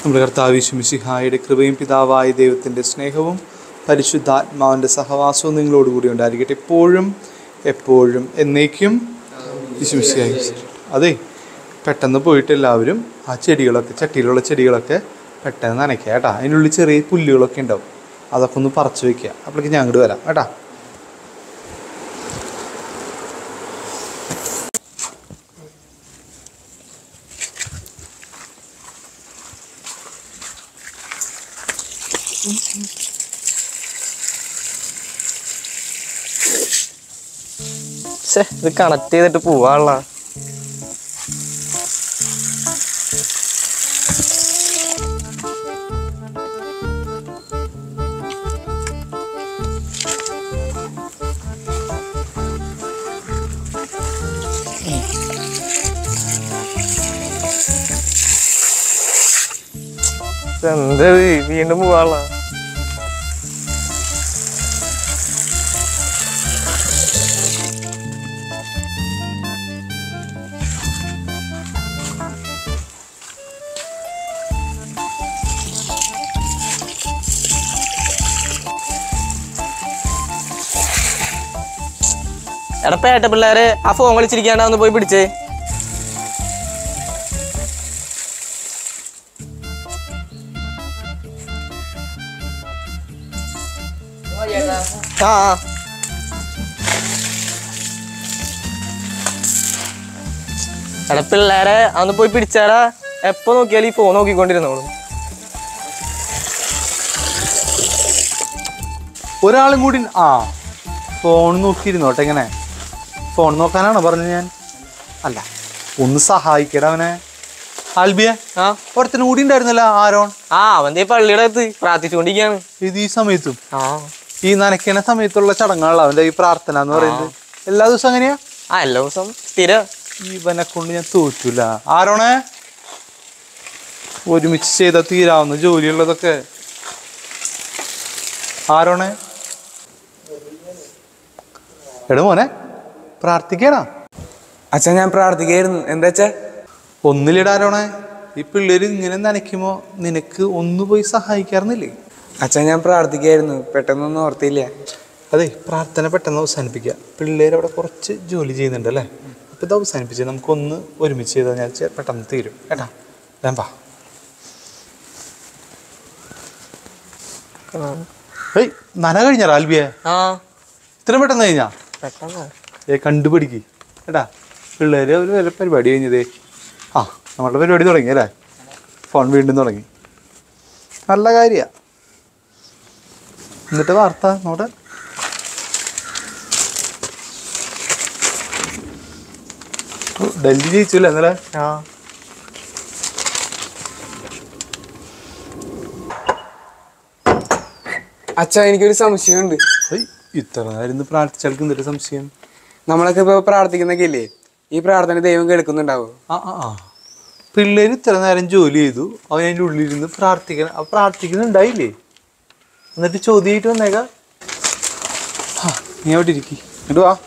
നമ്മുടെ കർത്താവിശുമിശിഹായുടെ കൃപയും പിതാവായ ദൈവത്തിൻ്റെ സ്നേഹവും പരിശുദ്ധാത്മാവിൻ്റെ സഹവാസവും നിങ്ങളോടുകൂടി ഉണ്ടായിരിക്കട്ടെ എപ്പോഴും എപ്പോഴും എന്നേക്കും വിശുമിശിഹായി അതെ പെട്ടെന്ന് പോയിട്ട് എല്ലാവരും ആ ചെടികളൊക്കെ ചട്ടിയിലുള്ള ചെടികളൊക്കെ പെട്ടെന്ന് നനയ്ക്കുക കേട്ടാ അതിനുള്ളിൽ ചെറിയ പുല്ലുകളൊക്കെ ഉണ്ടാവും അതൊക്കെ ഒന്ന് പറിച്ചു വെക്കുക അപ്പോഴേക്ക് ഞാൻ അങ്ങോട്ട് വരാം കേട്ടാ ശ്ശെ, ഇത് കണക്ട് ചെയ്തിട്ട് പോവാനുള്ള എന്താ വീണ്ടും പോവാനുള്ള എടാ പേട്ട പിള്ളേരെ ആ ഫോൺ കളിച്ചിരിക്കാണ്ടാ ഒന്ന് പോയി പിടിച്ചേ ആ ആ. എടാ പിള്ളേരെ അന്ന് പോയി പിടിച്ചാടാ എപ്പോ നോക്കിയാലും ഈ ഫോൺ നോക്കിക്കൊണ്ടിരുന്നോളൂ ഒരാളും കൂടി ആ ഫോൺ നോക്കിയിരുന്നോട്ടെ ഇങ്ങനെ ഫോൺ നോക്കാനാണോ പറഞ്ഞത് ഞാൻ അല്ല ഒന്ന് സഹായിക്കടാ അവനെ ആൽബിയ ആ ഒരുത്തനും കൂടി ഉണ്ടായിരുന്നല്ലോ ആരോൺ ആ അവന്റെ ഈ പള്ളിയുടെ അടുത്ത് പ്രാർത്ഥിച്ചുകൊണ്ടിരിക്കുകയാണ് ഇത് ഈ സമയത്തും ആ ഈ നനയ്ക്കണ സമയത്തുള്ള ചടങ്ങുകളാണ് അവന്റെ ഈ പ്രാർത്ഥന എന്ന് പറയുന്നത് എല്ലാ ദിവസവും അങ്ങനെയാ ആ എല്ലാ ദിവസം സ്ഥിരം ഇവനെ കൊണ്ട് ഞാൻ തോറ്റൂല ആരോണേ ഒരുമിച്ച് ചെയ്താൽ തീരാവുന്ന ജോലിയുള്ളതൊക്കെ ആരോണേ എടാ മോനെ പ്രാർത്ഥിക്കണ അച്ഛാ ഞാൻ പ്രാർത്ഥിക്കായിരുന്നു എന്താ അച്ഛാ ഒന്നിലിടാരോണേ ഈ പിള്ളേര് ഇങ്ങനെ നനയ്ക്കുമ്പോ നിനക്ക് ഒന്ന് പോയി സഹായിക്കാറുന്നില്ലേ അച്ഛാ ഞാൻ പ്രാർത്ഥിക്കായിരുന്നു പെട്ടെന്നൊന്നും ഓർത്തില്ല അതെ പ്രാർത്ഥന പെട്ടെന്ന് അവസാനിപ്പിക്കുക പിള്ളേർ അവിടെ കുറച്ച് ജോലി ചെയ്യുന്നുണ്ട് അല്ലേ അപ്പോൾ ഇത് അവസാനിപ്പിച്ച് നമുക്കൊന്ന് ഒരുമിച്ച് ചെയ്താൽ ഞാൻ ചെ- പെട്ടെന്ന് തീരും കേട്ടാ വേമ്പ ഏയ് നന കഴിഞ്ഞാ ആൽബിയെ ആ ഇത്രയും പെട്ടെന്ന് കഴിഞ്ഞാ പെട്ടെന്ന് ഏ കണ്ടുപിടിക്ക് കേട്ടാ പിള്ളേർ ഒരു വരെ പരിപാടി കഴിഞ്ഞതേ ആ നമ്മളുടെ പരിപാടി തുടങ്ങി അല്ലേ ഫോൺ വീണ്ടും തുടങ്ങി നല്ല കാര്യമാണ് എന്നിട്ട് വാർത്ത നോട്ടെ ഓ, ഡൽഹി ജയിച്ചു അല്ലേ ഇന്നലെ ആ അച്ഛാ എനിക്കൊരു സംശയമുണ്ട് ഏയ്, ഇത്ര നേരം ഇന്ന് പ്രാർത്ഥിച്ചാൾക്ക് എന്തൊരു സംശയം നമ്മളൊക്കെ ഇപ്പൊ പ്രാർത്ഥിക്കുന്നൊക്കെ ഇല്ലേ ഈ പ്രാർത്ഥന ദൈവം കേൾക്കുന്നുണ്ടാവോ ആ ആ ആ പിള്ളേർ ഇത്ര നേരം ജോലി ചെയ്തു അവൻ അതിൻ്റെ ഉള്ളിലിരുന്ന് പ്രാർത്ഥിക്കണം ആ പ്രാർത്ഥിക്കുന്നുണ്ടായില്ലേ എന്നിട്ട് ചോദ്യമായിട്ട് വന്നേക്ക ആ, നീ അവിടെ ഇരിക്കി എന്നിട്ട് വാ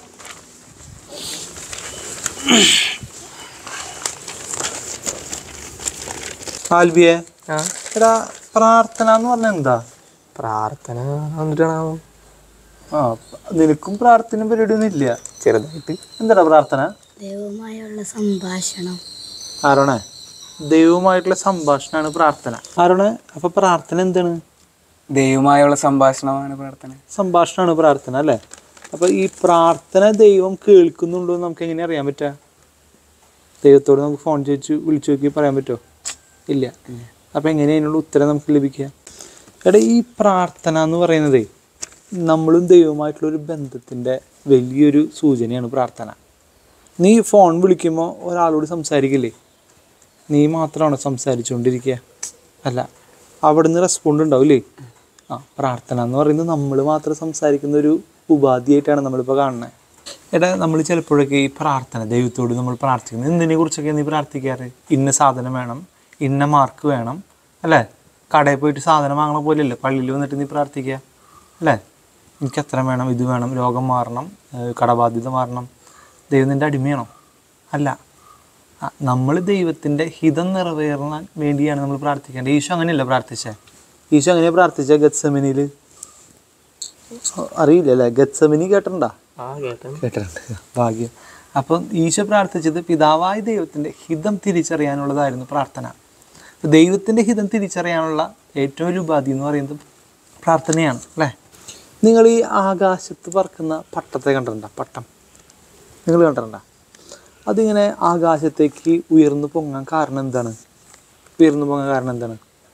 ആൽബിയെ ആ എടാ പ്രാർത്ഥന എന്ന് പറഞ്ഞാൽ എന്താ പ്രാർത്ഥന എന്നിട്ടാണാവും ആ നിനക്കും പ്രാർത്ഥന പരിപാടിയൊന്നും ഇല്ല ചെറുതായിട്ട് എന്താടാ പ്രാർത്ഥന ദൈവവുമായുള്ള സംഭാഷണം ആരോണേ ദൈവവുമായിട്ടുള്ള സംഭാഷണമാണ് പ്രാർത്ഥന ആരോണേ അപ്പൊ പ്രാർത്ഥന എന്താണ് ദൈവമായുള്ള സംഭാഷണമാണ് പ്രാർത്ഥന സംഭാഷണമാണ് പ്രാർത്ഥന അല്ലേ അപ്പൊ ഈ പ്രാർത്ഥന ദൈവം കേൾക്കുന്നുണ്ടോ എന്ന് നമുക്ക് എങ്ങനെ അറിയാൻ പറ്റുക ദൈവത്തോട് നമുക്ക് ഫോൺ ചോദിച്ചു വിളിച്ചു നോക്കി പറയാൻ പറ്റുമോ ഇല്ല അപ്പൊ എങ്ങനെ അതിനുള്ള ഉത്തരം നമുക്ക് ലഭിക്കുക എടാ ഈ പ്രാർത്ഥന എന്ന് പറയുന്നതേ നമ്മളും ദൈവമായിട്ടുള്ള ഒരു ബന്ധത്തിൻ്റെ വലിയൊരു സൂചനയാണ് പ്രാർത്ഥന നീ ഫോൺ വിളിക്കുമ്പോൾ ഒരാളോട് സംസാരിക്കില്ലേ നീ മാത്രമാണോ സംസാരിച്ചുകൊണ്ടിരിക്കുക അല്ല അവിടുന്ന് റെസ്പോണ്ട് ഉണ്ടാവില്ലേ ആ പ്രാർത്ഥന എന്ന് പറയുന്നത് നമ്മൾ മാത്രം സംസാരിക്കുന്ന ഒരു ഉപാധിയായിട്ടാണ് നമ്മളിപ്പോൾ കാണുന്നത് എടാ നമ്മൾ ചിലപ്പോഴൊക്കെ ഈ പ്രാർത്ഥന ദൈവത്തോട് നമ്മൾ പ്രാർത്ഥിക്കുന്നത് എന്തിനെ കുറിച്ചൊക്കെ നീ പ്രാർത്ഥിക്കാറ് ഇന്ന സാധനം വേണം ഇന്ന മാർക്ക് വേണം അല്ലേ കടയിൽ പോയിട്ട് സാധനം വാങ്ങണ പോലെയല്ലേ പള്ളിയിൽ വന്നിട്ട് നീ പ്രാർത്ഥിക്കുക അല്ലേ എനിക്ക് എത്ര വേണം ഇത് വേണം രോഗം മാറണം ഏഹ് കടബാധ്യത മാറണം ദൈവം നിൻ്റെ അടിമയാണോ അല്ല നമ്മൾ ദൈവത്തിൻ്റെ ഹിതം നിറവേറാൻ വേണ്ടിയാണ് നമ്മൾ പ്രാർത്ഥിക്കേണ്ടത് ഈശോ അങ്ങനെയല്ല പ്രാർത്ഥിച്ചേ ഈശോ അങ്ങനെ പ്രാർത്ഥിച്ച ഗത്സമിനിയിൽ അറിയില്ല അല്ലേ ഗത്സമിനി കേട്ടിട്ടുണ്ടോ ആ കേട്ടോ കേട്ടിട്ടുണ്ട് ഭാഗ്യം അപ്പം ഈശോ പ്രാർത്ഥിച്ചത് പിതാവായ ദൈവത്തിൻ്റെ ഹിതം തിരിച്ചറിയാനുള്ളതായിരുന്നു പ്രാർത്ഥന അപ്പോൾ ദൈവത്തിൻ്റെ ഹിതം തിരിച്ചറിയാനുള്ള ഏറ്റവും വലിയ ഉപാധി എന്ന് പറയുന്നത് പ്രാർത്ഥനയാണ് അല്ലേ നിങ്ങൾ ഈ ആകാശത്ത് പറക്കുന്ന പട്ടത്തെ കണ്ടിട്ടുണ്ടോ പട്ടം നിങ്ങൾ കണ്ടിട്ടുണ്ടോ അതിങ്ങനെ ആകാശത്തേക്ക് ഉയർന്നു പൊങ്ങാൻ കാരണം എന്താണ് ഉയർന്നു പൊങ്ങാൻ കാരണം എന്താണ്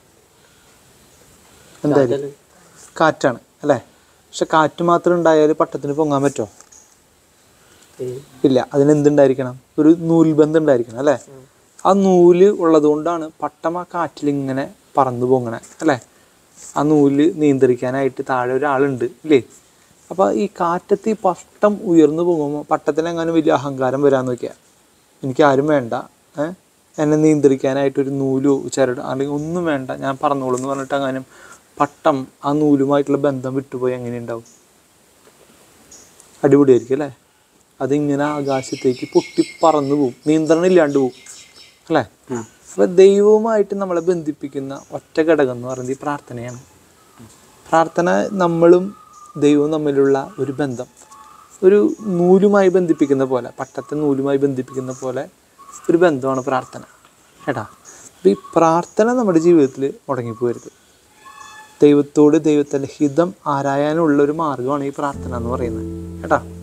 എന്തായാലും കാറ്റാണ് അല്ലേ പക്ഷെ കാറ്റ് മാത്രം ഉണ്ടായാൽ പട്ടത്തിന് പൊങ്ങാൻ പറ്റുമോ ഇല്ല അതിന് എന്തുണ്ടായിരിക്കണം ഒരു നൂൽബന്ധം ഉണ്ടായിരിക്കണം അല്ലേ ആ നൂല് ഉള്ളത് കൊണ്ടാണ് പട്ടം ആ കാറ്റിൽ ഇങ്ങനെ പറന്നു പൊങ്ങണേ അല്ലേ ആ നൂല് നിയന്ത്രിക്കാനായിട്ട് താഴെ ഒരാളുണ്ട് ഇല്ലേ അപ്പോൾ ഈ കാറ്റത്ത് ഈ പട്ടം ഉയർന്നു പോകുമ്പോൾ പട്ടത്തിനെങ്ങാനും വലിയ അഹങ്കാരം വരാൻ നോക്കിയാൽ എനിക്ക് ആരും വേണ്ട ഏ? എന്നെ നിയന്ത്രിക്കാനായിട്ട് ഒരു നൂലോ ചരട് അല്ലെങ്കിൽ ഒന്നും വേണ്ട ഞാൻ പറഞ്ഞോളൂ എന്ന് പറഞ്ഞിട്ട് അങ്ങാനും പട്ടം ആ നൂലുമായിട്ടുള്ള ബന്ധം വിട്ടുപോയി എങ്ങനെ ഉണ്ടാവും അടിപൊളിയായിരിക്കും അല്ലേ അതിങ്ങനെ ആകാശത്തേക്ക് പൊട്ടി പറന്നു പോവും നിയന്ത്രണം ഇല്ലാണ്ട് പോവും അല്ലേ അപ്പൊ ദൈവവുമായിട്ട് നമ്മളെ ബന്ധിപ്പിക്കുന്ന ഒറ്റ ഘടകം എന്ന് പറയുന്നത് ഈ പ്രാർത്ഥനയാണ് പ്രാർത്ഥന നമ്മളും ദൈവവും തമ്മിലുള്ള ഒരു ബന്ധം ഒരു നൂലുമായി ബന്ധിപ്പിക്കുന്ന പോലെ പട്ടത്തെ നൂലുമായി ബന്ധിപ്പിക്കുന്ന പോലെ ഒരു ബന്ധമാണ് പ്രാർത്ഥന കേട്ടാ അപ്പം ഈ പ്രാർത്ഥന നമ്മുടെ ജീവിതത്തിൽ മുടങ്ങിപ്പോരുത് ദൈവത്തോട് ദൈവത്തിൻ്റെ ഹിതം ആരായാനുള്ള ഒരു മാർഗമാണ് ഈ പ്രാർത്ഥന എന്ന് പറയുന്നത് കേട്ടാ